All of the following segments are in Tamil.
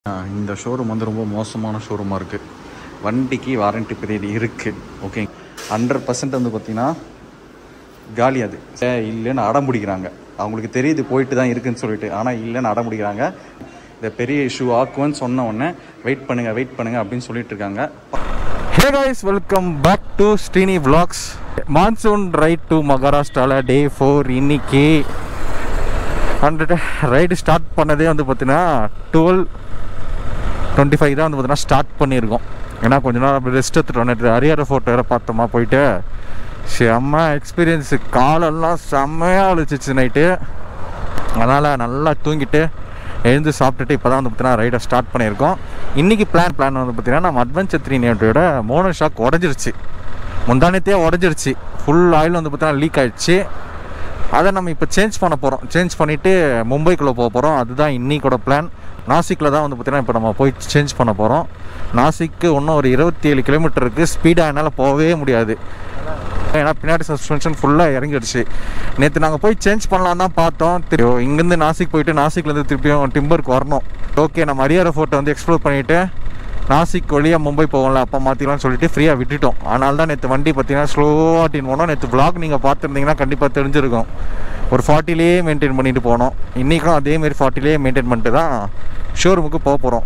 இந்த ஷோரூம் வந்து ரொம்ப மோசமான ஷோரூமாக இருக்குது வண்டிக்கு வாரண்டி பீரியட் இருக்குது ஓகே ஹண்ட்ரட் பர்சன்ட் வந்து பார்த்தீங்கன்னா காலி அது சே, இல்லைன்னு அடம் பிடிக்கிறாங்க அவங்களுக்கு தெரியுது போயிட்டு தான் இருக்குன்னு சொல்லிட்டு ஆனால் இல்லைன்னு அடம் பிடிக்கிறாங்க இந்த பெரிய இஷ்யூ ஆக்குவேன்னு சொன்ன உடனே வெயிட் பண்ணுங்க வெயிட் பண்ணுங்க அப்படின்னு சொல்லிட்டு இருக்காங்க hey guys welcome back to Sreeni vlogs monsoon ride to மகாராஷ்டிராவில் டே ஃபோர் இன்னைக்கு ஹண்ட்ரட் ரைடு ஸ்டார்ட் பண்ணதே வந்து பார்த்தீங்கன்னா டுவெல் டுவெண்ட்டி ஃபைவ் தான் வந்து பார்த்தீங்கன்னா ஸ்டார்ட் பண்ணியிருக்கோம் ஏன்னா கொஞ்ச நாள் அப்படி ரெஸ்ட் எடுத்துட்டோம் நேற்று ஹரியார ஃபோட்டோ வேறு பார்த்தோமா போயிட்டு செம்ம எக்ஸ்பீரியன்ஸு காலெல்லாம் செம்மையாக அழிச்சிச்சு நைட்டு அதனால் நல்லா தூங்கிட்டு எழுந்து சாப்பிட்டுட்டு இப்போ தான் வந்து பார்த்தீங்கன்னா ரைடை ஸ்டார்ட் பண்ணியிருக்கோம் இன்றைக்கி பிளான் பிளான் வந்து பார்த்தீங்கன்னா நம்ம அட்வென்ச்சர் த்ரீ நேட்டோட மோனோ ஷாக் உடஞ்சிருச்சு முந்தானத்தையே உடஞ்சிருச்சு ஃபுல் ஆயில் வந்து பார்த்தீங்கன்னா லீக் ஆயிடுச்சு அதை நம்ம இப்போ சேஞ்ச் பண்ண போகிறோம் சேஞ்ச் பண்ணிவிட்டு மும்பைக்குள்ளே போக போகிறோம் அதுதான் இன்னைக்கோட பிளான் நாசிக்கில் தான் வந்து பார்த்தீங்கன்னா இப்போ நம்ம போய் சேஞ்ச் பண்ண போகிறோம் நாசிக்கு இன்னும் ஒரு இருபத்தி ஏழு கிலோமீட்டர் இருக்குது ஸ்பீடாக என்னால் போகவே முடியாது ஏன்னா பின்னாடி சஸ்பென்ஷன் ஃபுல்லாக இறங்கிடுச்சு நேற்று நாங்கள் போய் சேஞ்ச் பண்ணலாம் தான் பார்த்தோம் திரு இங்கேருந்து நாசிக் போயிட்டு நாசிக்லேருந்து திருப்பியும் டிம்பருக்கு வரணும் ஓகே நம்ம அரியார ஃபோட்டோ வந்து எக்ஸ்ப்ளோர் பண்ணிவிட்டு நாசிக் வழியாக மும்பை போகல அப்போ மாற்றிக்கலாம்னு சொல்லிட்டு ஃப்ரீயாக விட்டுட்டோம் அதனால தான் நேற்று வண்டி பார்த்தீங்கன்னா ஸ்லோவாக டின் போனோம் நேற்று vlog நீங்கள் பார்த்துருந்தீங்கன்னா கண்டிப்பாக தெரிஞ்சிருக்கும் ஒரு ஃபார்ட்டிலேயே மெயின்டைன் பண்ணிட்டு போனோம் இன்றைக்கும் அதேமாரி ஃபார்ட்டிலேயே மெயின்டைன் பண்ணிட்டு தான் ஷோரூமுக்கு போக போகிறோம்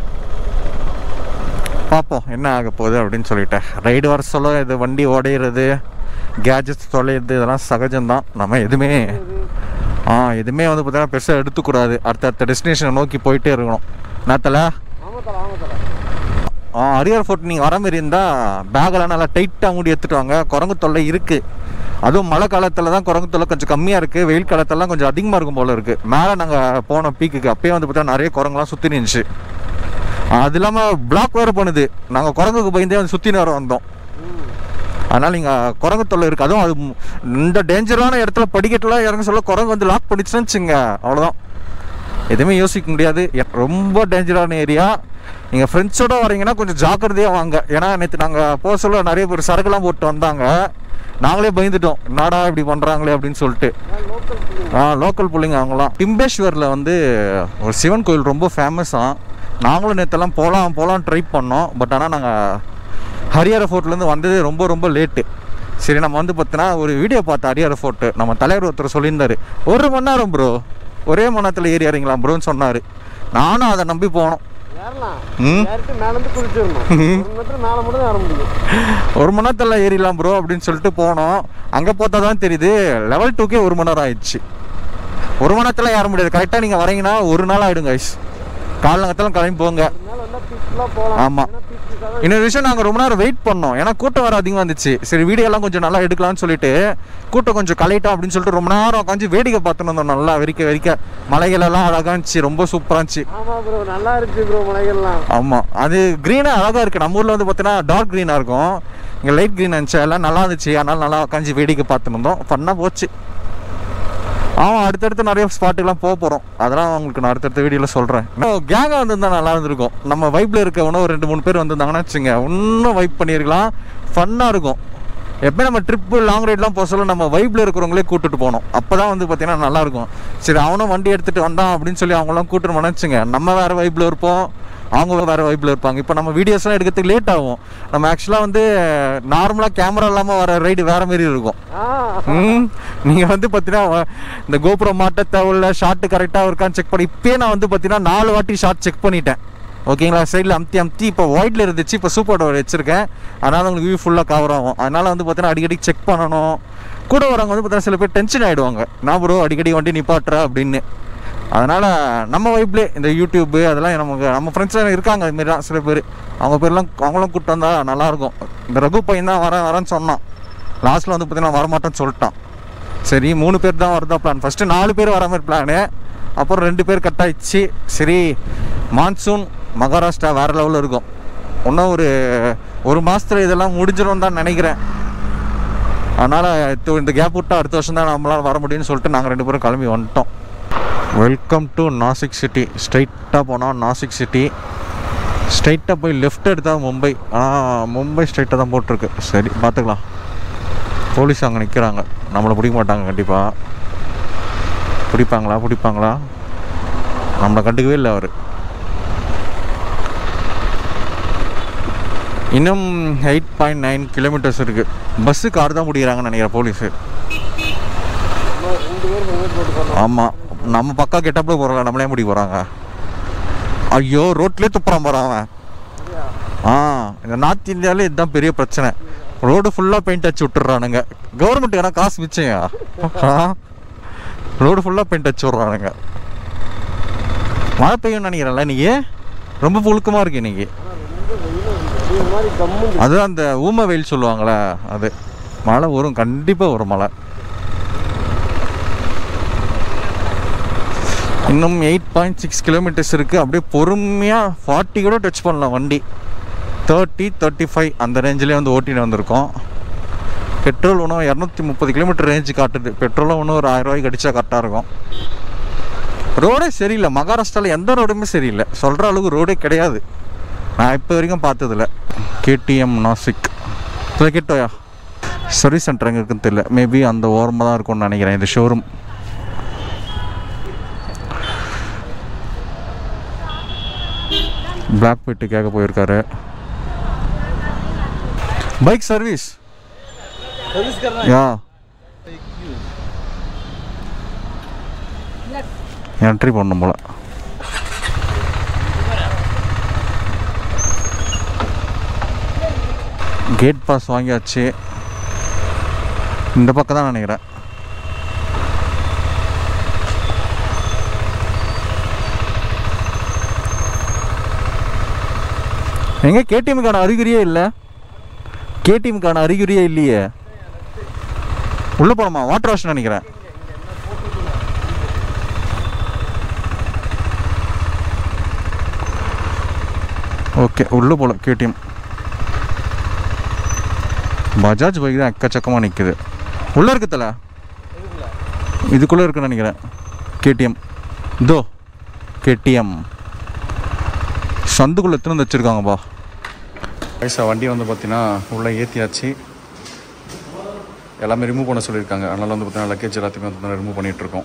பார்ப்போம் என்ன ஆக போகுது அப்படின்னு சொல்லிட்டு ரைடு வர சொல்ல இது வண்டி உடையிறது கேஜெட்ஸ் தொலையிறது இதெல்லாம் சகஜம்தான் நம்ம எதுவுமே ஆ எதுவுமே வந்து பார்த்தீங்கன்னா பெருசாக எடுத்துக்கூடாது அடுத்தடுத்த டெஸ்டினேஷனை நோக்கி போயிட்டே இருக்கணும் நேரத்தில் ஆ அரியர் ஃபோர்ட் நீங்கள் வர மாதிரி இருந்தால் பேக்கெல்லாம் நல்லா டைட்டாக மூடி எடுத்துட்டு வாங்க குரங்கு தொல்லை இருக்குது அதுவும் மழை காலத்தில் தான் குரங்கு தொல்லை கொஞ்சம் கம்மியாக இருக்குது வெயில் காலத்துலலாம் கொஞ்சம் அதிகமாக இருக்கும் போல இருக்குது மேலே நாங்கள் போன பீக்குக்கு அப்பயே வந்து பார்த்தா நிறைய குரங்குலாம் சுற்றி நின்றுச்சு அது இல்லாமல் பிளாக் வேறு பண்ணுது நாங்கள் குரங்குக்கு பயந்தே வந்து சுற்றி நேரம் வந்தோம் அதனால் நீங்கள் குரங்கு தொல்லை இருக்குது அதுவும் அது மு- இந்த டேஞ்சரான இடத்துல படிக்கட்டுலாம் இறங்க சொல்ல குரங்கு வந்து லாக் பண்ணிச்சுன்னு வச்சுங்க அவ்வளோதான் எதுவுமே யோசிக்க முடியாது எ- ரொம்ப டேஞ்சரான ஏரியா நீங்கள் ஃப்ரெண்ட்ஸோட வரீங்கன்னா கொஞ்சம் ஜாக்கிரதையாக வாங்க ஏன்னா நேற்று நாங்கள் போக சொல்ல நிறைய பேர் சரக்குலாம் போட்டு வந்தாங்க நாங்களே பயந்துட்டோம் என்னடா இப்படி பண்ணுறாங்களே அப்படின்னு சொல்லிட்டு ஆ லோக்கல் பிள்ளைங்க அவங்களாம் டிம்பேஸ்வரில் வந்து ஒரு சிவன் கோயில் ரொம்ப ஃபேமஸாக நாங்களும் நேற்றெல்லாம் போகலாம் போகலாம் ட்ரை பண்ணோம் பட் ஆனால் நாங்கள் ஹரியார ஃபோர்ட்லேருந்து வந்தது ரொம்ப ரொம்ப லேட்டு சரி நம்ம வந்து பார்த்தோன்னா ஒரு வீடியோ பார்த்தோம் ஹரியார ஃபோர்ட்டு நம்ம தலைவர் ஒருத்தர் சொல்லியிருந்தாரு ஒரு மணி நேரம் ப்ரோ ஒரே மணி நேரத்தில் ஏறி இறங்கலாம் ப்ரோன்னு சொன்னார் நானும் அதை நம்பி போனோம் ஏறலாம் ம் ஏறிட்டு மேலேருந்து குளிச்சிடணும் ஒரு மீட்டர் மேலே மட்டும் தான் ஏற முடியும் ஒரு மணி நேரத்தில் ஏறிடலாம் ப்ரோ அப்படின்னு சொல்லிட்டு போனோம் அங்கே பார்த்தா தான் தெரியுது லெவல் டூக்கே ஒரு மணி நேரம் ஆயிடுச்சு ஒரு மணி நேரத்தில் ஏற முடியாது கரெக்டாக நீங்கள் வரீங்கன்னா ஒரு நாள் ஆகிடும் கைஸ் காலங்கத்தில் கிளம்பி போங்க மேலே வந்தால் பீஸ்ஃபுல்லாக போகலாம் ஆமா. ஏன்னா பீஸ்ஃபுல்லாக தான் இன்னொரு விஷயம் நாங்கள் ரொம்ப நேரம் வெயிட் பண்ணோம் ஏன்னா கூட்டம் வர அதிகமாக இருந்துச்சு சரி வீடியோ எல்லாம் கொஞ்சம் நல்லா எடுக்கலாம்னு சொல்லிட்டு கூட்டம் கொஞ்சம் கலையிட்டோம் அப்படின்னு சொல்லிட்டு ரொம்ப நேரம் உட்காந்து வேடிக்கை பார்த்துட்டு இருந்தோம் நல்லா வெறிக்க வெறிக்க மலைகள் எல்லாம் அழகா இருந்துச்சு ரொம்ப சூப்பராக இருந்துச்சு ஆமாம் ப்ரோ நல்லா இருக்கு ப்ரோ மலைகள்லாம் ஆமாம் அது க்ரீனாக அழகாக இருக்குது நம்ம ஊரில் வந்து பார்த்தீங்கன்னா டார்க் க்ரீனாக இருக்கும் இங்கே லைட் க்ரீன் இருந்துச்சு எல்லாம் நல்லா இருந்துச்சு அதனால நல்லா உட்காந்து வேடிக்கை பார்த்துட்டு இருந்தோம் ஃபன்னாக போச்சு ஆமாம் அடுத்தடுத்து நிறைய ஸ்பாட்டுக்கெலாம் போக போகிறோம் அதெல்லாம் உங்களுக்கு நான் அடுத்தடுத்த வீடியோவில் சொல்கிறேன் இன்னும் கேங்காக வந்திருந்தா நல்லா இருந்திருக்கும் நம்ம வைப்பில் இருக்க இன்னும் ஒரு ரெண்டு மூணு பேர் வந்திருந்தாங்கன்னா வச்சுங்க இன்னும் வைப் பண்ணியிருக்கலாம் ஃபன்னாக இருக்கும் எப்போ நம்ம ட்ரிப்பு லாங் ரைட்லாம் போக சொல்ல நம்ம வைப்பில் இருக்கிறவங்களே கூட்டிட்டு போகணும் அப்போ தான் வந்து பார்த்தீங்கன்னா நல்லாயிருக்கும் சரி அவனும் வண்டி எடுத்துகிட்டு வந்தான் அப்படின்னு சொல்லி அவங்களாம் கூட்டிட்டு போனோம்னு வச்சுங்க நம்ம வேறு வைப்பில் இருப்போம் அவங்க வேறு வைப்பில் இருப்பாங்க இப்போ நம்ம வீடியோஸ்லாம் எடுக்கிறதுக்கு லேட் ஆகும் நம்ம ஆக்சுவலாக வந்து நார்மலாக கேமரா இல்லாமல் வர ரைடு வேறு மாரி இருக்கும் ஆ ம் நீங்கள் வந்து பார்த்தீங்கன்னா இந்த கோபுரம் மாட்ட தேவையில்ல ஷார்ட்டு கரெக்டாக இருக்கான்னு செக் பண்ணி இப்போயே நான் வந்து பார்த்தீங்கன்னா நாலு வாட்டி ஷார்ட் செக் பண்ணிட்டேன் ஓகேங்களா சைடில் அமுத்தி அமுத்தி இப்போ ஒயிட்டில் இருந்துச்சு இப்போ சூப்பர் டவர் வச்சுருக்கேன் அதனால் உங்களுக்கு வியூ ஃபுல்லாக கவர் ஆகும் அதனால் வந்து பார்த்தீங்கன்னா அடிக்கடி செக் பண்ணணும் கூட வரவங்க வந்து பார்த்தீங்கன்னா சில பேர் டென்ஷன் ஆகிடுவாங்க நான் ப்ரோ அடிக்கடி வண்டி நிப்பாட்டுற அப்படின்னு அதனால் நம்ம வைப்லே இந்த யூடியூப்பு அதெல்லாம் நமக்கு நம்ம ஃப்ரெண்ட்ஸ் இருக்காங்க இதுமாரி தான் சில பேர் அவங்க பேர்லாம் அவங்களும் கூப்பிட்டு வந்தால் நல்லாயிருக்கும் இந்த ரகு பையன் தான் வரேன் வரேன்னு சொன்னான் லாஸ்ட்டில் வந்து பார்த்தீங்கன்னா வரமாட்டேன்னு சொல்லிட்டான் சரி மூணு பேர் தான் வரதா பிளான் ஃபஸ்ட்டு நாலு பேர் வர மாதிரி பிளானு அப்புறம் ரெண்டு பேர் கட் ஆயிடுச்சு சரி மான்சூன் மகாராஷ்டிரா வேறு லெவலில் இருக்கும் இன்னும் ஒரு ஒரு மாதத்தில் இதெல்லாம் முடிஞ்சிடும் தான் நினைக்கிறேன் அதனால் இந்த கேப் விட்டா அடுத்த வருஷம் தான் நம்மளால் வர முடியும்னு சொல்லிட்டு நாங்கள் ரெண்டு பேரும் கிளம்பி வந்துட்டோம் வெல்கம் டு நாசிக் சிட்டி ஸ்ட்ரைட்டாக போனால் நாசிக் சிட்டி ஸ்ட்ரைட்டாக போய் லெஃப்ட் எடுத்தால் மும்பை ஆனால் மும்பை ஸ்ட்ரைட்டாக தான் போட்டிருக்கு சரி பார்த்துக்கலாம் போலீஸ் அங்கே நிற்கிறாங்க நம்மளை பிடிக்க மாட்டாங்க கண்டிப்பாக பிடிப்பாங்களா பிடிப்பாங்களா நம்மளை கண்டுக்கவே இல்லை அவர் இன்னும் எயிட் பாயிண்ட் நைன் கிலோமீட்டர்ஸ் இருக்குது பஸ்ஸு கார் தான் முடிகிறாங்கன்னு நினைக்கிறேன் போலீஸு இன்னும் ரெண்டு பேர் ஹெல்மெட் போட்டு போகணும் ஆமாம் நம்ம பக்கா கெட்டப்பில் போகிறாங்க நம்மளே முடி போகிறாங்க ஐயோ ரோட்லேயே துப்புறான் போகிறான் அவன் ஆ இந்த நார்த் இந்தியாவிலே இதுதான் பெரிய பிரச்சனை ரோடு ஃபுல்லாக பெயிண்ட் அடிச்சு விட்டுறானுங்க கவர்மெண்ட்டுக்கு ஆனால் காசு மிச்சங்க ஆ ரோடு ஃபுல்லாக பெயிண்ட் அடிச்சு விட்றானுங்க மழை பெய்யும்னு நினைக்கிறேன்ல இன்னைக்கு ரொம்ப புழுக்கமாக இருக்கு இன்னைக்கு இது மாதிரி கம்மு அது அந்த ஊம வெயில் சொல்லுவாங்களே அது மழை வரும் கண்டிப்பாக வரும் மழை இன்னும் எயிட் பாயிண்ட் சிக்ஸ் கிலோமீட்டர்ஸ் இருக்குது அப்படியே பொறுமையாக ஃபார்ட்டி கூட டச் பண்ணலாம் வண்டி தேர்ட்டி தேர்ட்டி ஃபைவ் அந்த ரேஞ்சிலே வந்து ஓட்டின்னு வந்திருக்கோம் பெட்ரோல் இன்னும் இரநூத்தி முப்பது கிலோமீட்டர் ரேஞ்சு காட்டுது பெட்ரோலும் இன்னும் ஒரு ஆயிரம் ரூபாய்க்கு அடித்தா கரெக்டாக இருக்கும் ரோடே சரியில்லை மகாராஷ்டிராவில் எந்த ரோடுமே சரியில்லை சொல்கிற அளவுக்கு ரோடே கிடையாது நான் இப்போ வரைக்கும் பார்த்ததில்ல கேடிஎம் நாசிக் கிட்டோயா சர்வீஸ் சென்டர் எங்கே இருக்குன்னு தெரியல மேபி அந்த ஓரமாக தான் இருக்கும்னு நினைக்கிறேன் இந்த ஷோரூம் பிளாக் பெட்டு கேட்க போயிருக்காரு பைக் சர்வீஸ் सर्विस करना யா என்ட்ரி பண்ணும் போல கேட் பாஸ் வாங்கியாச்சு இந்த பக்கம் தான் நினைக்கிறேன் எங்க கேடிஎம்க்கான அறிகுறியே இல்லை கேடிஎம்க்கான அறிகுறியே இல்லையே உள்ள போலாமா வாட்டர் வாஷ் நினைக்கிறேன் ஓகே உள்ள போல கேடிஎம் பஜாஜ் பைக் தான் எக்கச்சக்கமாக நிற்குது உள்ள இருக்குதுல இதுக்குள்ளே இருக்குன்னு நினைக்கிறேன் கேடிஎம் தோ கேடிஎம் சந்துக்குள்ளே எத்தனை வந்து வச்சுருக்காங்கப்பா பைசா வண்டி வந்து பார்த்தீங்கன்னா உள்ளே ஏற்றியாச்சு எல்லாமே ரிமூவ் பண்ண சொல்லியிருக்காங்க அதனால வந்து பார்த்தீங்கன்னா லக்கேஜ் எல்லாத்தையுமே வந்து ரிமூவ் பண்ணிட்டு இருக்கோம்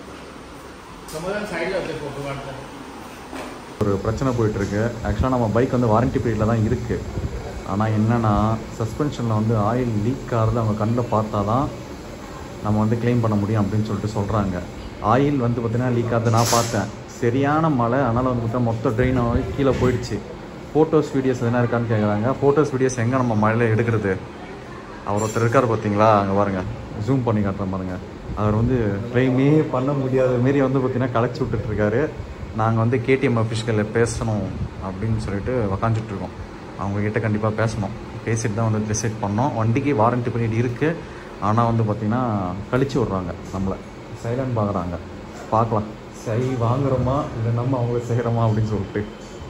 ஒரு பிரச்சனை போயிட்டு இருக்கு ஆக்சுவலாக நம்ம பைக் வந்து வாரண்டி பீரியடில் தான் இருக்குது ஆனால் என்னென்னா சஸ்பென்ஷனில் வந்து ஆயில் லீக் ஆகிறது அவங்க கண்ணில் பார்த்தா தான் நம்ம வந்து க்ளைம் பண்ண முடியும் அப்படின்னு சொல்லிட்டு சொல்கிறாங்க ஆயில் வந்து பார்த்தீங்கன்னா லீக் ஆகுது நான் பார்த்தேன் சரியான மழை அதனால் வந்து பார்த்தீங்கன்னா மொத்த ட்ரெயின் ஆகி கீழே போயிடுச்சு ஃபோட்டோஸ் வீடியோஸ் எதனா இருக்கான்னு கேட்குறாங்க ஃபோட்டோஸ் வீடியோஸ் எங்கே நம்ம மழையில் எடுக்கிறது அவர் ஒருத்தர் இருக்கார் பார்த்தீங்களா அங்கே பாருங்க ஜூம் பண்ணி காட்டுறேன் பாருங்க அவர் வந்து ட்ரைமே பண்ண முடியாத மாரி வந்து பார்த்தீங்கன்னா களைச்சி விட்டுட்டு இருக்காரு நாங்கள் வந்து கேடிஎம் அஃபிஷியலில் பேசணும் அப்படின்னு சொல்லிட்டு உக்காந்துட்டு இருக்கோம் அவங்கக்கிட்ட கண்டிப்பாக பேசணும் பேசிட்டு தான் வந்து டிசைட் பண்ணோம் வண்டிக்கு வாரண்டி பீரியட் இருக்குது ஆனால் வந்து பார்த்திங்கன்னா கழிச்சு விட்றாங்க நம்மளை சைலண்ட் பார்க்குறாங்க பார்க்கலாம் சரி வாங்குறோமா இல்லை நம்ம அவங்கள செய்கிறோமா அப்படின்னு சொல்லிட்டு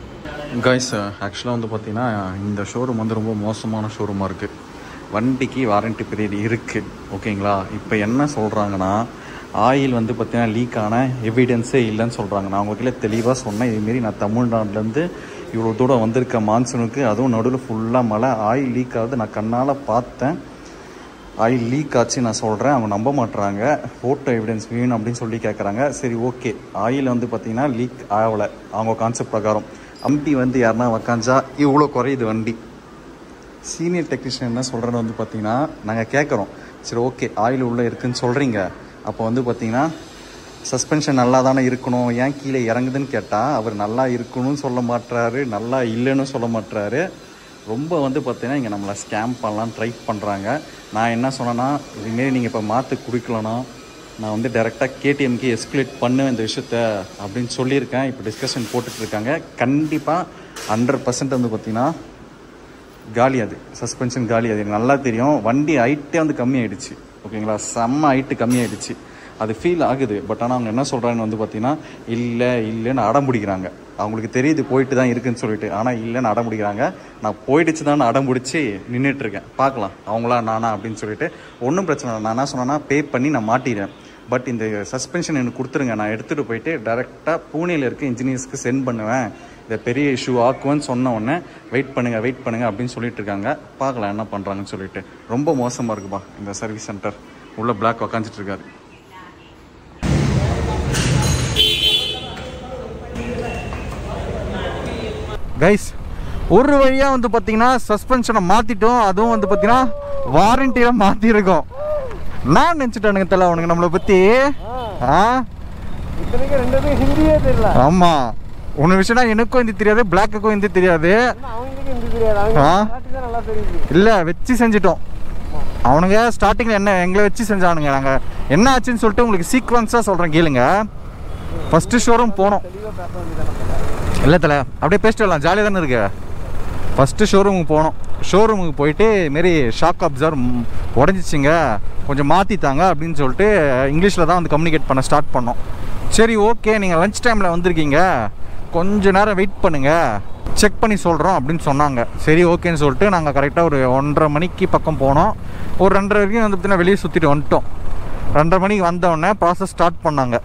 கைஸ் ஆக்சுவலாக வந்து பார்த்தீங்கன்னா இந்த ஷோரூம் வந்து ரொம்ப மோசமான ஷோரூமாக இருக்குது வண்டிக்கு வாரண்டி பீரியட் இருக்குது ஓகேங்களா இப்போ என்ன சொல்கிறாங்கன்னா ஆயில் வந்து பார்த்தீங்கன்னா லீக் ஆன எவிடன்ஸே இல்லைன்னு சொல்கிறாங்க நான் உங்ககிட்ட தெளிவாக சொன்னேன் இதுமாரி நான் தமிழ்நாட்டிலேருந்து இவ்வளோ தூரம் வந்திருக்க மான்சூனுக்கு அதுவும் நடுவில் ஃபுல்லாக மழை ஆயில் லீக் ஆகுது நான் கண்ணால் பார்த்தேன் ஆயில் லீக் ஆச்சு நான் சொல்கிறேன் அவங்க நம்ப மாட்டுறாங்க ஃபோட்டோ எவிடன்ஸ் வேணும் அப்படின்னு சொல்லி கேட்குறாங்க சரி ஓகே ஆயில் வந்து பார்த்தீங்கன்னா லீக் ஆகலை அவங்க கான்செப்ட் பிரகாரம் அம்பி வந்து யாருன்னா உக்காஞ்சா இவ்வளோ குறையுது வண்டி சீனியர் டெக்னீஷியன் என்ன சொல்கிறேன்னு வந்து பார்த்தீங்கன்னா நாங்கள் கேட்குறோம் சரி ஓகே ஆயில் உள்ளே இருக்குன்னு சொல்கிறீங்க அப்போ வந்து பார்த்தீங்கன்னா சஸ்பென்ஷன் நல்லா தானே இருக்கணும் ஏன் கீழே இறங்குதுன்னு கேட்டால் அவர் நல்லா இருக்கணும்னு சொல்ல மாட்றாரு நல்லா இல்லைன்னு சொல்ல மாட்றாரு ரொம்ப வந்து பார்த்தீங்கன்னா இங்கே நம்மளை ஸ்கேம் பண்ணலாம் ட்ரை பண்ணுறாங்க நான் என்ன சொன்னேன்னா இதுமாரி நீங்கள் இப்போ மாற்று குடிக்கலனா நான் வந்து டேரெக்டாக கேடிஎம்க்கு எஸ்குலேட் பண்ணுவேன் இந்த விஷயத்த அப்படின்னு சொல்லியிருக்கேன் இப்போ டிஸ்கஷன் போட்டுட்டு இருக்காங்க கண்டிப்பாக ஹண்ட்ரட் பர்சன்ட் வந்து பார்த்தீங்கன்னா காலி அது சஸ்பென்ஷன் காலி அது எனக்கு நல்லா தெரியும் வண்டி ஹைட்டே வந்து கம்மியாயிடுச்சு ஓகேங்களா செம்ம ஹைட்டு கம்மியாயிடுச்சு அது ஃபீல் ஆகுது பட் ஆனால் அவங்க என்ன சொல்கிறாங்கன்னு வந்து பார்த்தீங்கன்னா இல்லை இல்லைன்னு அடம் பிடிக்கிறாங்க அவங்களுக்கு தெரியுது போயிட்டு தான் இருக்குன்னு சொல்லிட்டு ஆனால் இல்லைன்னு அடம் பிடிக்கிறாங்க நான் போயிடுச்சு தான் அடம் பிடிச்சி நின்றுட்டு இருக்கேன் பார்க்கலாம் அவங்களா நானா அப்படின்னு சொல்லிட்டு ஒன்றும் பிரச்சனை இல்லை நான் என்ன சொன்னேன்னா பே பண்ணி நான் மாட்டிடுறேன் பட் இந்த சஸ்பென்ஷன் எனக்கு கொடுத்துருங்க நான் எடுத்துகிட்டு போயிட்டு டேரெக்டாக பூனேல இருக்க இன்ஜினியர்ஸ்க்கு சென்ட் பண்ணுவேன் இதை பெரிய இஷ்யூ ஆக்குவேன்னு சொன்ன உடனே வெயிட் பண்ணுங்க வெயிட் பண்ணுங்க அப்படின்னு சொல்லிட்டு இருக்காங்க பார்க்கலாம் என்ன பண்ணுறாங்கன்னு சொல்லிட்டு ரொம்ப மோசமாக இருக்குப்பா இந்த சர்வீஸ் சென்டர் உள்ள பிளாக் உக்காந்துட்டு இருக்காரு கைஸ் ஒரு வழியாக வந்து பார்த்தீங்கன்னா சஸ்பென்ஷனை மாற்றிட்டோம் அதுவும் வந்து பார்த்தீங்கன்னா வாரண்டியில் மாற்றிருக்கோம் நான் நினச்சிட்டானுங்க தலை அவனுங்க நம்மளை பற்றி ஆ இத்தனைக்கும் ரெண்டு பேரும் ஹிந்தியே தெரியல ஆமாம் ஒன்று விஷயம்னா எனக்கும் ஹிந்தி தெரியாது பிளாக்குக்கும் ஹிந்தி தெரியாது ஆனா அவங்களுக்கு ஹிந்தி தெரியாது அவங்க ஆ. மராட்டி தான் நல்லா தெரியுது இல்லை வச்சு செஞ்சிட்டோம் அவனுங்க ஸ்டார்டிங்கில் என்ன எங்களை வச்சு செஞ்சானுங்க நாங்கள் என்ன ஆச்சுன்னு சொல்லிட்டு உங்களுக்கு சீக்வன்ஸாக சொல்கிறேன் கேளுங்க ஃபஸ்ட்டு ஷோரூம் போனோம் தெளிவாக பேச வேண்டியதான இல்லை தலை அப்படியே பேசிட்டு வரலாம் ஜாலியாக தானே இருக்கு ஃபஸ்ட்டு ஷோரூமுக்கு போனோம் ஷோரூமுக்கு போயிட்டு மாரி ஷாக் அப்சர்வ் உடஞ்சிச்சிங்க கொஞ்சம் மாற்றித்தாங்க அப்படின்னு சொல்லிட்டு இங்கிலீஷில் தான் வந்து கம்யூனிகேட் பண்ண ஸ்டார்ட் பண்ணோம் சரி ஓகே நீங்கள் லஞ்ச் டைமில் வந்திருக்கீங்க கொஞ்ச நேரம் வெயிட் பண்ணுங்கள் செக் பண்ணி சொல்கிறோம் அப்படின்னு சொன்னாங்க சரி ஓகேன்னு சொல்லிட்டு நாங்கள் கரெக்டாக ஒரு ஒன்றரை மணிக்கு பக்கம் போனோம் ஒரு ரெண்டரை வரைக்கும் வந்து பார்த்தீங்கன்னா வெளியே சுற்றிட்டு வந்துட்டோம் ரெண்டரை மணிக்கு வந்தோடனே ப்ராசஸ் ஸ்டார்ட் பண்ணாங்க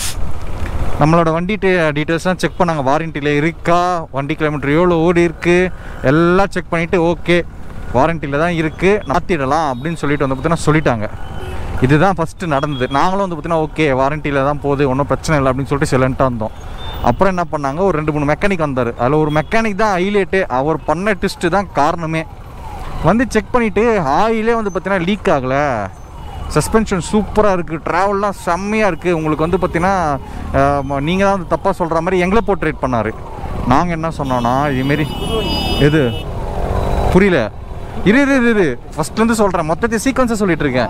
நம்மளோட வண்டி டீட்டெயில்ஸ்லாம் செக் பண்ணாங்க வாரண்டியில் இருக்கா வண்டி கிலோமீட்டர் எவ்வளோ ஓடி இருக்கு எல்லாம் செக் பண்ணிவிட்டு ஓகே வாரண்டியில் தான் இருக்குது மாற்றிடலாம் அப்படின்னு சொல்லிட்டு வந்து பார்த்தீங்கன்னா சொல்லிட்டாங்க இதுதான் ஃபஸ்ட்டு நடந்தது நாங்களும் வந்து பார்த்தீங்கன்னா ஓகே வாரண்டியில் தான் போகுது ஒன்றும் பிரச்சனை இல்லை அப்படின்னு சொல்லிட்டு சிலன்ட்டாக இருந்தோம் அப்புறம் என்ன பண்ணாங்க ஒரு ரெண்டு மூணு மெக்கானிக் வந்தார் அதில் ஒரு மெக்கானிக் தான் ஹைலைட்டு அவர் பண்ண ட்விஸ்ட்டு தான் காரணமே வந்து செக் பண்ணிவிட்டு ஆயிலே வந்து பார்த்தீங்கன்னா லீக் ஆகலை சஸ்பென்ஷன் சூப்பராக இருக்குது ட்ராவல்லாம் செம்மையாக இருக்குது உங்களுக்கு வந்து பார்த்தீங்கன்னா நீங்கள் தான் வந்து தப்பாக சொல்கிற மாதிரி எங்களை போர்ட்ரேட் பண்ணார் நாங்கள் என்ன சொன்னோன்னா இதுமாரி எது புரியல இரு இரு இரு, இரு ஃபஸ்ட்லேருந்து சொல்கிறேன் மொத்தத்தை சீக்வன்ஸை சொல்லிட்டு இருக்கேன்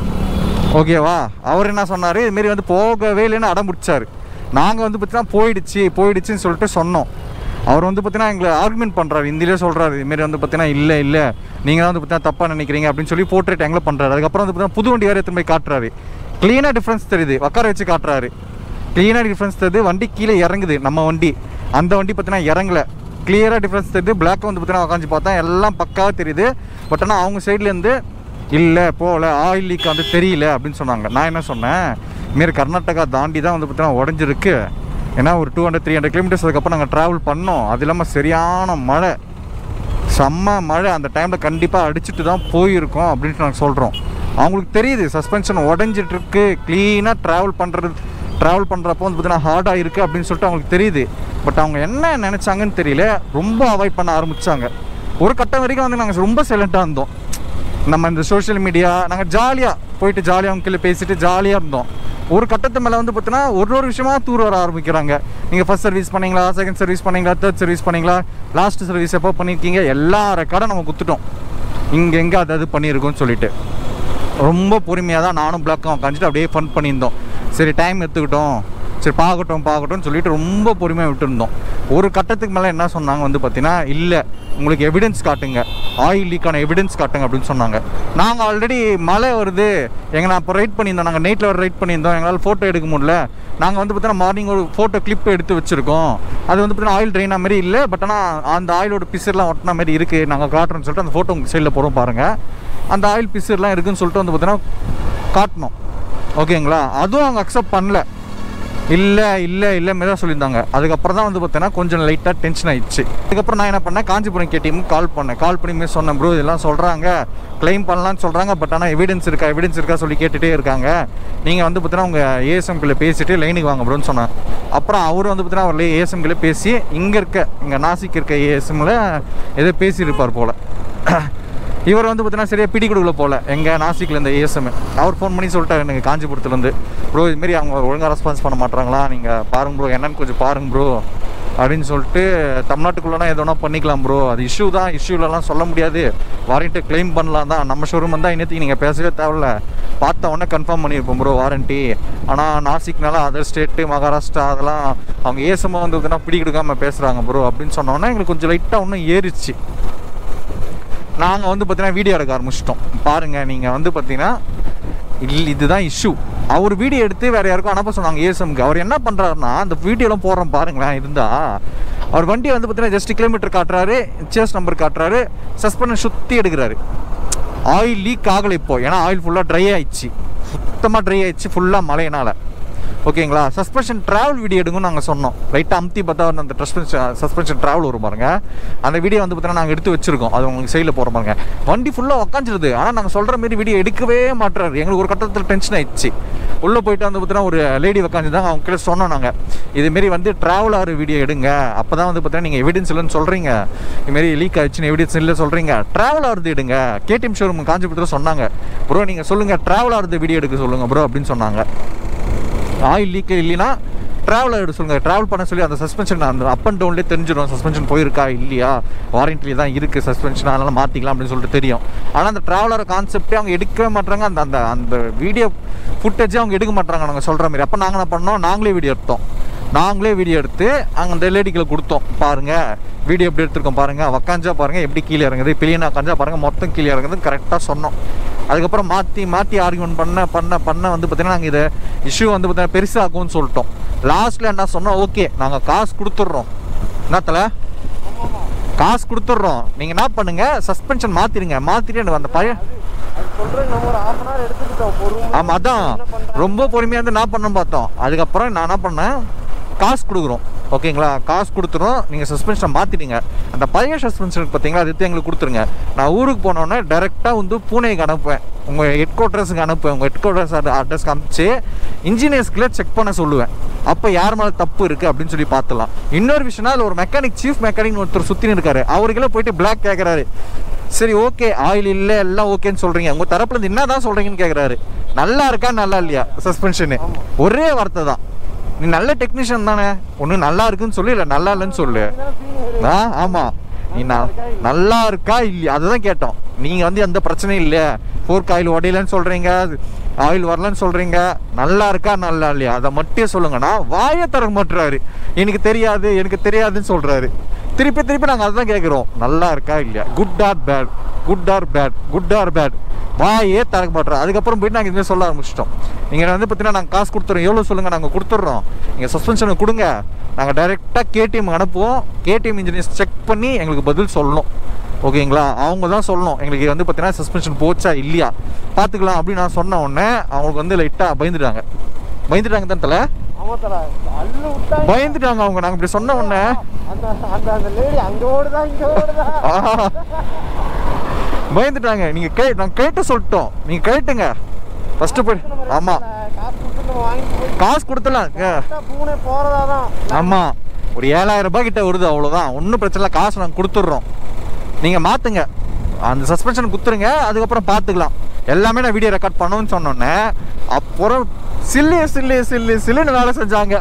ஓகேவா அவர் என்ன சொன்னார் இதுமாரி வந்து போகவே இல்லைன்னு அடம் பிடிச்சாரு நாங்கள் வந்து பார்த்தீங்கன்னா போயிடுச்சு போயிடுச்சுன்னு சொல்லிட்டு சொன்னோம் அவர் வந்து பார்த்தீங்கன்னா எங்களை ஆர்குமெண்ட் பண்ணுறாரு ஹிந்திலே சொல்கிறாரு இதுமாரி வந்து பார்த்தீங்கன்னா இல்லை இல்லை நீங்கள் தான் வந்து பார்த்தீங்கன்னா தப்பாக நினைக்கிறீங்க அப்படின்னு சொல்லி போர்ட்ரேட் எங்களை பண்ணுறாரு அதுக்கப்புறம் வந்து பார்த்தீங்கன்னா புது வண்டி வேறு எடுத்துன்னு போய் காட்டுறாரு க்ளீனாக டிஃப்ரென்ஸ் தெரியுது உட்கார வச்சு காட்டுறாரு க்ளீனாக டிஃப்ரென்ஸ் தெரியுது வண்டி கீழே இறங்குது நம்ம வண்டி அந்த வண்டி பார்த்தீங்கன்னா இறங்கல கிளியராக டிஃப்ரென்ஸ் தெரியுது பிளாக் வந்து பார்த்தீங்கன்னா உட்காந்து பார்த்தா எல்லாம் பக்காவாக தெரியுது பட் ஆனால் அவங்க சைட்லேருந்து இல்லை போகல ஆயில் லீக் வந்து தெரியல அப்படின்னு சொன்னாங்க நான் என்ன சொன்னேன் மாரி கர்நாடகா தாண்டி தான் வந்து பார்த்தீங்கன்னா உடஞ்சிருக்கு ஏன்னா ஒரு two hundred three hundred kilometers அதுக்கப்புறம் நாங்கள் ட்ராவல் பண்ணோம் அது இல்லாமல் சரியான மழை செம்ம மழை அந்த டைமில் கண்டிப்பாக அடிச்சுட்டு தான் போயிருக்கோம் அப்படின்ட்டு நாங்கள் சொல்கிறோம் அவங்களுக்கு தெரியுது சஸ்பென்ஷன் உடஞ்சிட்டு இருக்கு க்ளீனாக ட்ராவல் பண்ணுறது ட்ராவல் பண்ணுறப்போ வந்து பார்த்தீங்கன்னா ஹார்டாக இருக்குது அப்படின்னு சொல்லிட்டு அவங்களுக்கு தெரியுது பட் அவங்க என்ன நினச்சாங்கன்னு தெரியல ரொம்ப அவாய்ட் பண்ண ஆரம்பித்தாங்க ஒரு கட்டம் வரைக்கும் வந்து நாங்கள் ரொம்ப சைலண்ட்டாக இருந்தோம் நம்ம இந்த சோஷியல் மீடியா நாங்கள் ஜாலியாக போயிட்டு ஜாலியாக அவங்க கீழே பேசிட்டு ஜாலியாக இருந்தோம் ஒரு கட்டத்து மேலே வந்து பார்த்தீங்கன்னா ஒரு ஒரு விஷயமா தூர் வர ஆரம்பிக்கிறாங்க நீங்கள் ஃபர்ஸ்ட் சர்வீஸ் பண்ணீங்களா செகண்ட் சர்வீஸ் பண்ணீங்களா தேர்ட் சர்வீஸ் பண்ணீங்களா லாஸ்ட் சர்வீஸ் எப்போ பண்ணியிருக்கீங்க எல்லா ரெக்கார்டும் நம்ம குத்துட்டோம் இங்கே எங்கே அது அது பண்ணியிருக்கோம்னு சொல்லிட்டு ரொம்ப பொறுமையாக தான் நானும் பிளாக்கும் உட்காந்துட்டு அப்படியே ஃபன் பண்ணியிருந்தோம் சரி டைம் எடுத்துக்கிட்டோம் சரி பார்க்கட்டும் பார்க்கட்டும்னு சொல்லிட்டு ரொம்ப பொறுமையாக விட்டுருந்தோம் ஒரு கட்டத்துக்கு மேலே என்ன சொன்னாங்க வந்து பார்த்தீங்கன்னா இல்லை உங்களுக்கு எவிடன்ஸ் காட்டுங்க ஆயில் லீக்கான எவிடன்ஸ் காட்டுங்க அப்படின்னு சொன்னாங்க நாங்கள் ஆல்ரெடி மழை வருது எங்க நான் இப்போ ரைட் பண்ணியிருந்தோம் நாங்கள் நைட்டில் ஒரு ரைட் பண்ணியிருந்தோம் எங்களால் ஃபோட்டோ எடுக்க முடியல நாங்கள் வந்து பார்த்தீங்கன்னா மார்னிங் ஒரு ஃபோட்டோ கிளிப் எடுத்து வச்சுருக்கோம் அது வந்து பார்த்தீங்கன்னா ஆயில் ட்ரெயினா மாதிரி இல்லை பட் ஆனால் அந்த ஆயிலோட பிசர்லாம் ஒட்டின மாதிரி இருக்குது நாங்கள் காட்டுறோம்னு சொல்லிட்டு அந்த ஃபோட்டோ உங்கள் சைடில் போகிறோம் பாருங்கள் அந்த ஆயில் பிசர்லாம் இருக்குன்னு சொல்லிட்டு வந்து பார்த்தீங்கன்னா காட்டணும் ஓகேங்களா அதுவும் அவங்க அக்செப்ட் பண்ணல இல்லை இல்லை இல்லை மாரி தான் சொல்லியிருந்தாங்க அதுக்கப்புறம் தான் வந்து பார்த்தீங்கன்னா கொஞ்சம் லைட்டாக டென்ஷன் ஆயிடுச்சு அதுக்கப்புறம் நான் என்ன பண்ணேன் காஞ்சிபுரம் கேடிஎம் கால் பண்ணேன் கால் பண்ணி மிஸ் சொன்னேன் ப்ரோ இதெல்லாம் சொல்கிறாங்க க்ளைம் பண்ணலாம்னு சொல்கிறாங்க பட் ஆனால் எவிடன்ஸ் இருக்கா எவிடன்ஸ் இருக்கா சொல்லி கேட்டுகிட்டே இருக்காங்க நீங்கள் வந்து பார்த்தீங்கன்னா உங்கள் ஏஎஸ்எம்கில் பேசிட்டு லைனுக்கு வாங்க ப்ரோன்னு சொன்னேன் அப்புறம் அவர் வந்து பார்த்தீங்கன்னா அவர் ஏஎஸ்எம்கில் பேசி இங்கே இருக்க இங்கே நாசிக் இருக்க ஏஎஸ்எம்மில் ஏதோ பேசியிருப்பார் போல் இவர் வந்து பார்த்தீங்கன்னா சரியா பிடி கொடுக்கல போல எங்கள் நாசிக்கில் இந்த ஏஎஸ்எம் அவர் ஃபோன் பண்ணி சொல்லிட்டாரு எனக்கு காஞ்சிபுரத்துலேருந்து ப்ரோ இதுமாரி அவங்க ஒழுங்காக ரெஸ்பான்ஸ் பண்ண மாட்டாங்களா நீங்கள் பாருங்க ப்ரோ என்னன்னு கொஞ்சம் பாருங்க ப்ரோ அப்படின்னு சொல்லிட்டு தமிழ்நாட்டுக்குள்ளனா எதனா பண்ணிக்கலாம் ப்ரோ அது இஷ்யூ தான் இஷ்யூலலாம் சொல்ல முடியாது வாரண்ட்டி க்ளைம் பண்ணலாம் தான் நம்ம ஷோரூம் வந்தால் இன்னத்துக்கு நீங்கள் பேசவே தேவையில்ல பார்த்த உடனே கன்ஃபார்ம் பண்ணியிருப்போம் ப்ரோ வாரண்ட்டி ஆனால் நாசிக்னால அதர் ஸ்டேட்டு மகாராஷ்டிரா அதெல்லாம் அவங்க ஏஎஸ்எம் வந்து பார்த்தீங்கன்னா பிடி கொடுக்காம பேசுகிறாங்க ப்ரோ அப்படின்னு சொன்னோன்னே எங்களுக்கு கொஞ்சம் லைட்டாக இன்னும் ஏறிச்சு நாங்கள் வந்து பார்த்தீங்கன்னா வீடியோ எடுக்க ஆரம்பிச்சிட்டோம் பாருங்கள் நீங்கள் வந்து பார்த்தீங்கன்னா இல்லை இதுதான் இஷ்யூ அவர் வீடியோ எடுத்து வேறு யாருக்கும் அனுப்ப சொன்னாங்க ஏஎஸ்எம்க்கு அவர் என்ன பண்ணுறாருன்னா அந்த வீடியோலாம் போடுறோம் பாருங்களேன் இருந்தா அவர் வண்டியை வந்து பார்த்தீங்கன்னா ஜஸ்ட் கிலோமீட்டர் காட்டுறாரு சேஸ் நம்பர் காட்டுறாரு சஸ்பெண்ட் சுற்றி எடுக்கிறாரு ஆயில் லீக் ஆகலை இப்போ ஏன்னா ஆயில் ஃபுல்லாக ட்ரை ஆயிடுச்சு சுத்தமாக ட்ரை ஆயிடுச்சு ஃபுல்லாக மழையினால் ஓகேங்களா சஸ்பென்ஷன் ட்ராவல் வீடியோ எடுங்கன்னு நாங்கள் சொன்னோம் ரைட்டாக அமுத்தி பார்த்தா வந்து அந்த சஸ்பென்ஷன் சஸ்பென்ஷன் ட்ராவல் வரும் பாருங்க அந்த வீடியோ வந்து பார்த்தீங்கன்னா நாங்கள் எடுத்து வச்சிருக்கோம் அது உங்களுக்கு சைடில் போகிற பாருங்க வண்டி ஃபுல்லாக உக்காந்துருது ஆனால் நாங்கள் சொல்கிற மாரி வீடியோ எடுக்கவே மாட்டுறாரு எங்களுக்கு ஒரு கட்டத்தில் டென்ஷன் ஆயிடுச்சு உள்ளே போயிட்டு வந்து பார்த்தீங்கன்னா ஒரு லேடி உக்காந்துருந்தாங்க அவங்க கிட்ட சொன்னோம் நாங்கள் இதுமாரி வந்து ட்ராவல் ஆகிற வீடியோ எடுங்க அப்போ தான் வந்து பார்த்தீங்கன்னா நீங்கள் எவிடன்ஸ் இல்லைன்னு சொல்கிறீங்க இதுமாரி லீக் ஆயிடுச்சுன்னு எவிடன்ஸ் இல்லை சொல்கிறீங்க ட்ராவல் ஆகிறது எடுங்க கேடிஎம் ஷோரூம் காஞ்சிபுரத்தில் சொன்னாங்க ப்ரோ நீங்கள் சொல்லுங்கள் ட்ராவல் ஆகிறது வீடியோ எடுக்க சொல்லுங்கள் ப்ரோ அப்படின்னு சொன்னாங்க ஆயில் லீக் இல்லைன்னா ட்ராவல் எடுக்க சொல்லுங்கள் ட்ராவல் பண்ண சொல்லி அந்த சஸ்பென்ஷன் அந்த அப் அண்ட் டவுன்லேயே தெரிஞ்சிடும் சஸ்பென்ஷன் போயிருக்கா இல்லையா வாரண்டிலே தான் இருக்குது சஸ்பென்ஷன் அதனால் மாற்றிக்கலாம் அப்படின்னு சொல்லிட்டு தெரியும் ஆனால் அந்த ட்ராவலர் கான்செப்டே அவங்க எடுக்கவே மாட்டாங்க அந்த அந்த அந்த வீடியோ ஃபுட்டேஜே அவங்க எடுக்க மாட்டாங்க நாங்கள் சொல்கிற மாதிரி அப்போ நாங்கள் என்ன பண்ணோம் நாங்களே வீடியோ எடுத்தோம் நாங்களே வீடியோ எடுத்து அங்கே அந்த லேடிகளை கொடுத்தோம் பாருங்க வீடியோ எப்படி எடுத்திருக்கோம் பாருங்க உக்காஞ்சா பாருங்க எப்படி கீழே இறங்குது பிள்ளைனா உக்காஞ்சா பாருங்க மொத்தம் கீழே இறங்குது கரெக்டாக சொன்னோம் அதுக்கப்புறம் மாற்றி மாற்றி ஆர்கியூமெண்ட் பண்ண பண்ண பண்ண வந்து பார்த்தீங்கன்னா நாங்கள் இதை இஷ்யூ வந்து பார்த்தீங்கன்னா பெருசாகும்னு சொல்லிட்டோம் லாஸ்ட்டில் என்ன சொன்னோம் ஓகே நாங்கள் காசு கொடுத்துட்றோம் என்னத்தில் காசு கொடுத்துட்றோம் நீங்கள் என்ன பண்ணுங்க சஸ்பென்ஷன் மாற்றிடுங்க மாற்றிட்டு எனக்கு அந்த பழைய அது சொல்றேன் நம்ம ஒரு ஹாஃப் அன் ஹவர் எடுத்துக்கிட்டோம் பொறுமை ஆமாம் அதான் ரொம்ப பொறுமையாக இருந்து என்ன பண்ணணும் பார்த்தோம் அதுக்கப்புறம் நான் என்ன பண்ணேன் காசு கொடுக்குறோம் ஓகேங்களா காசு கொடுத்துரும் நீங்கள் சஸ்பென்ஷனை மாற்றிட்டீங்க அந்த பழைய சஸ்பென்ஷன் பார்த்தீங்களா அது எடுத்து எங்களுக்கு கொடுத்துருங்க நான் ஊருக்கு போனோன்னே டேரெக்டாக வந்து பூனேக்கு அனுப்புவேன் உங்கள் ஹெட் குவார்ட்டர்ஸுக்கு அனுப்புவேன் உங்கள் ஹெட் குவார்ட்டர்ஸ் அட்ரஸ்க்கு அனுப்பிச்சு இன்ஜினியர்ஸ்க்குள்ளே செக் பண்ண சொல்லுவேன் அப்போ யார் மேலே தப்பு இருக்குது அப்படின்னு சொல்லி பார்த்துலாம் இன்னொரு விஷயம்னா அதில் ஒரு மெக்கானிக் சீஃப் மெக்கானிக் ஒருத்தர் சுற்றின்னு இருக்காரு அவருக்கெல்லாம் போயிட்டு பிளாக் கேட்குறாரு சரி ஓகே ஆயில் இல்லை எல்லாம் ஓகேன்னு சொல்றீங்க உங்க தரப்புல இருந்து என்ன தான் சொல்றீங்கன்னு கேக்குறாரு நல்லா இருக்கா நல்லா இல்லையா சஸ்பென்ஷனு ஒரே வார்த்தை தான் நீ நல்ல டெக்னீஷியன் தானே ஒன்று நல்லா இருக்குன்னு சொல்லு இல்லை நல்லா இல்லைன்னு சொல்லு ஆ ஆமா நீ ந- நல்லா இருக்கா இல்லையா அதுதான் கேட்டோம் நீங்க வந்து எந்த பிரச்சனையும் இல்லை ஃபோர்க் ஆயில் உடையலன்னு சொல்றீங்க ஆயில் வரலன்னு சொல்றீங்க நல்லா இருக்கா நல்லா இல்லையா அதை மட்டும் சொல்லுங்கன்னா வாயை தர மாட்டுறாரு எனக்கு தெரியாது எனக்கு தெரியாதுன்னு சொல்றாரு திருப்பி திருப்பி நாங்கள் அதுதான் கேட்குறோம் நல்லா இருக்கா இல்லையா good or bad good or bad good or bad வாயே திறக்க மாட்டோம் அதுக்கப்புறம் போயிட்டு நாங்கள் இதுமாதிரி சொல்ல ஆரம்பிச்சிட்டோம் நீங்கள் வந்து பார்த்தீங்கன்னா நாங்கள் காசு கொடுத்துறோம் எவ்வளோ சொல்லுங்கள் நாங்கள் கொடுத்துட்றோம் நீங்கள் சஸ்பென்ஷனை கொடுங்க நாங்கள் டைரெக்டாக கேடிஎம் அனுப்புவோம் கேடிஎம் இன்ஜினியர்ஸ் செக் பண்ணி எங்களுக்கு பதில் சொல்லணும் ஓகேங்களா அவங்க தான் சொல்லணும் எங்களுக்கு வந்து பார்த்தீங்கன்னா சஸ்பென்ஷன் போச்சா இல்லையா பார்த்துக்கலாம் அப்படின்னு நான் சொன்ன உடனே அவங்களுக்கு வந்து லைட்டாக பயந்துட்டாங்க பயந்துட்டாங்க தான் தலை ஆமா தல அள்ளு விட்டாங்க பயந்துட்டாங்க அவங்க நாங்கள் இப்படி சொன்ன உடனே அந்த அந்த அந்த லேடி அங்க ஓடுதா இங்க ஓடுதா ஆஹா. பயந்துட்டாங்க நீங்க கே நான் கேட்டு சொல்லிட்டோம் நீங்க கேட்டுங்க ஃபர்ஸ்ட் போய் ஆமா காசு கொடுத்து நம்ம வாங்கிட்டு போய் காசு கொடுத்தலாம் ஏ, கரெக்டா பூனே போறதா தான் ஆமா ஒரு ஏழாயிரம் ரூபாய் கிட்ட வருது அவ்வளவுதான் ஒன்றும் பிரச்சனை இல்லை காசு நாங்கள் கொடுத்துட்றோம் நீங்க மாத்துங்க அந்த சஸ்பென்ஷன் குத்துருங்க அதுக்கப்புறம் பார்த்துக்கலாம் எல்லாமே நான் வீடியோ ரெக்கார்ட் பண்ணணும்னு சொன்னோன்னே அப்புறம் சில்லு சில்லு சில்லு சில்லுன்னு வேலை செஞ்சாங்க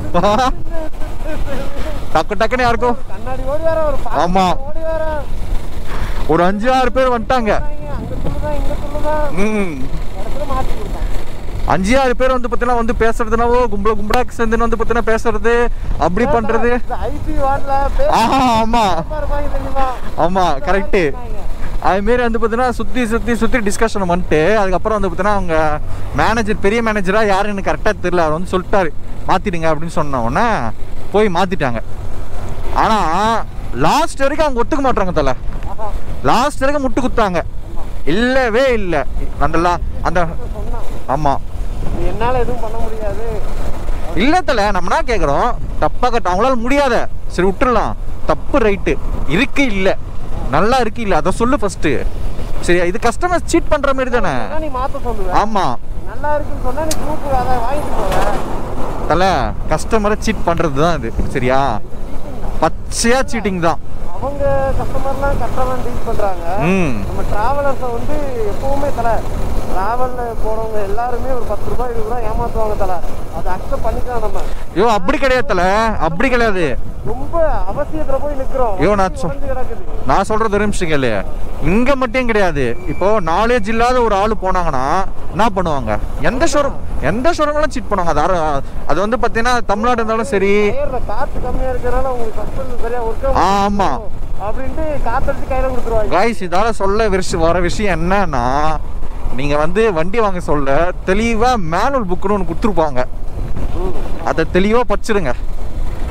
டக்கு டக்குன்னு யாருக்கும் கண்ணாடி ஓடி வர ஒரு பாட்டு ஆமா. ஓடி வர ஒரு அஞ்சு ஆறு பேர் வந்துட்டாங்க அங்க சொல்லுதா இங்க சொல்லுதா ம் இடத்துல மாத்தி கொடுத்தாங்க அஞ்சு ஆறு பேர் வந்து பார்த்தீங்கன்னா வந்து பேசுறதுனாவோ கும்பல கும்பலா சேர்ந்து வந்து பார்த்தீங்கன்னா பேசுறது அப்படி பண்றது ஐபி வார்டுல ஆஹா ஆமா இருப்பாங்க தெரியுமா ஆமா கரெக்டு அதுமாரி வந்து பார்த்தீங்கன்னா சுற்றி சுற்றி சுற்றி டிஸ்கஷன் பண்ணிட்டு அதுக்கப்புறம் வந்து பார்த்தீங்கன்னா அவங்க மேனேஜர் பெரிய மேனேஜராக யாருன்னு கரெக்டாக தெரியல அவர் வந்து சொல்லிட்டாரு மாற்றிடுங்க அப்படின்னு சொன்ன உடனே போய் மாற்றிட்டாங்க ஆனால் லாஸ்ட் வரைக்கும் அவங்க ஒத்துக்க மாட்டாங்க தலை ஆஹா லாஸ்ட் வரைக்கும் முட்டு குத்தாங்க இல்லவே இல்லை அந்த லா- அந்த சொன்னான் ஆமாம் இது என்னால எதுவும் பண்ண முடியாது இல்ல தல நம்ம என்ன கேக்குறோம் தப்பா கட்ட அவங்களால முடியாத சரி விட்டுறலாம் தப்பு ரைட்டு இருக்கு இல்ல நல்லா இருக்கு இல்ல அதை சொல்லு ஃபர்ஸ்ட் சரி இது கஸ்டமர் சீட் பண்ற மாதிரி தானே சொன்னா நீ மாத்த சொல்லுவ ஆமா நல்லா இருக்குன்னு சொன்னா நீ குரூப் அதை வாங்கிட்டு போவ தல கஸ்டமரை சீட் பண்றது தான் இது சரியா பச்சையா சீட்டிங் தான் அவங்க கஸ்டமர்லாம் கரெக்டாக தான் டீல் பண்றாங்க ம் நம்ம டிராவலர்ஸை வந்து எப்பவுமே தல டிராவல்ல போறவங்க எல்லாருமே ஒரு பத்து ரூபாய் இருபது ரூபாய் ஏமாத்துவாங்க தல அதை அக்செப்ட் பண்ணிக்கலாம் நம்ம ஐயோ அப்படி கிடையாது தல அப்படி கிடையாது ரொம்ப அவசியத்துல போய் நிக்கிறோம் ஐயோ, நான் சொ- உடைஞ்சு கிடக்குது நான் சொல்றது ஒரு நிமிஷம் கேளு இங்க மட்டும் கிடையாது இப்போ நாலேஜ் இல்லாத ஒரு ஆள் போனாங்கன்னா என்ன பண்ணுவாங்க எந்த ஷோரூம் எந்த ஷோரூம்லாம் சீட் பண்ணுவாங்க அது யாரும் அது வந்து பார்த்தீங்கன்னா தமிழ்நாடு இருந்தாலும் சரி டயர்ல காத்து கம்மியா இருக்கிறனால உங்களுக்கு சஸ்பென்ஸ் சரியா ஒர்க் ஆமா. அப்படின்ட்டு காத்தடிச்சு கையில கொடுத்துருவாங்க காய்ஸ் இதால சொல்ல விஷயம் வர விஷயம் என்னன்னா நீங்க வந்து வண்டி வாங்க சொல்ல தெளிவா மேனுவல் புக்குன்னு ஒன்று கொடுத்துருப்பாங்க அதை தெளிவா படிச்சிடுங்க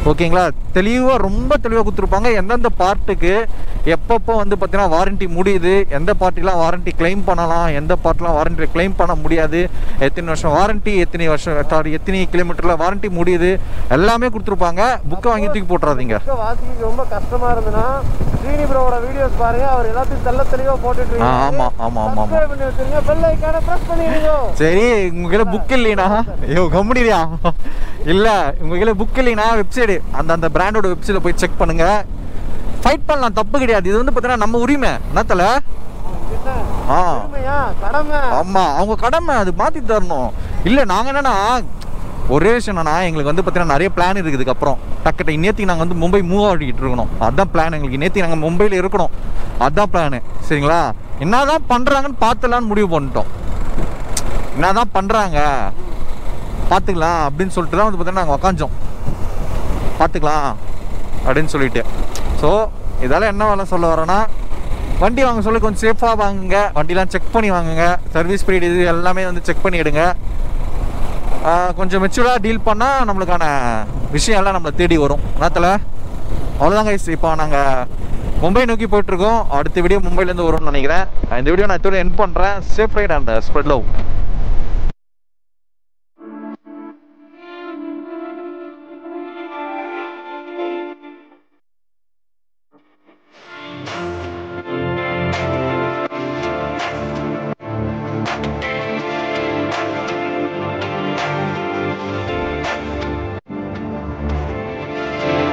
ஓகேங்களா தெளிவாக ரொம்ப தெளிவாக கொடுத்துருப்பாங்க எந்தெந்த பார்ட்டுக்கு எப்பப்போ வந்து பார்த்தீங்கன்னா வாரண்டி முடியுது எந்த பார்ட்டிலாம் வாரண்டி கிளைம் பண்ணலாம் எந்த பார்ட்லாம் வாரண்டி கிளைம் பண்ண முடியாது எத்தனை வருஷம் வாரண்டி எத்தனை வருஷம் சாரி எத்தனை கிலோமீட்டரில் வாரண்டி முடியுது எல்லாமே கொடுத்துருப்பாங்க புக்கை வாங்கி தூக்கி போட்டுறாதீங்க புக்கை வாசிக்க ரொம்ப கஷ்டமா இருந்ததுன்னா ஸ்ரீனி ப்ரோவோட வீடியோஸ் பாருங்க அவர் எல்லாத்தையும் தெள்ள தெளிவா போட்டுட்டு ஆ, ஆமா, ஆமா, ஆமா, ஆமா. Subscribe பண்ணி வச்சிருங்க பெல் ஐக்கான பிரஸ் பண்ணிடுங்க சரி உங்ககிட்ட புக் இல்லைனா ஐயோ கம்பெனியா இல்ல உங்ககிட்ட புக் இல்லைனா வெப்சைடு அந்த அந்த பிராண்டோட வெப்சைட்ல போய் செக் பண்ணுங்க ஃபைட் பண்ணலாம் தப்பு கிடையாது இது வந்து பார்த்தீங்கன்னா நம்ம உரிமை என்னத்தல என்ன ஆ உண்மையா கடமை ஆமா அவங்க கடமை அது மாத்தி தரணும் இல்ல நாங்க என்னன்னா ஒரே விஷயம் என்னன்னா எங்களுக்கு வந்து பார்த்தீங்கன்னா நிறைய பிளான் இருக்குது இதுக்கப்புறம் டக்கட்ட நேத்தி நாங்கள் வந்து மும்பை மூவ் ஆகிட்டு இருக்கணும் அதான் பிளான் எங்களுக்கு நேத்தி நாங்கள் மும்பையில் இருக்கணும் அதான் பிளானு சரிங்களா என்னதான் பண்றாங்கன்னு பார்த்துலான்னு முடிவு பண்ணிட்டோம் என்னதான் பண்றாங்க பார்த்துக்கலாம் அப்படின்னு சொல்லிட்டு தான் வந்து பார்த்தீங்கன்னா நாங்கள் உக்காஞ்சோம் பார்த்துக்கலாம் அப்படின்னு சொல்லிட்டு ஸோ இதால என்ன வேலை சொல்ல வரேன்னா வண்டி வாங்க சொல்ல கொஞ்சம் சேஃபாக வாங்குங்க வண்டிலாம் செக் பண்ணி வாங்குங்க சர்வீஸ் பீரியட் இது எல்லாமே வந்து செக் பண்ணி எடுங்க ஆஹ் கொஞ்சம் மெச்சூராக டீல் பண்ணால் நம்மளுக்கான விஷயம் எல்லாம் நம்மளை தேடி வரும் நேரத்தில் அவ்வளோதான் கைஸ் இப்போ நாங்கள் மும்பை நோக்கி போயிட்டுருக்கோம் அடுத்த வீடியோ மும்பைலேருந்து வரும்னு நினைக்கிறேன் இந்த வீடியோ நான் இதோட என் பண்ணுறேன் safe ride and spread love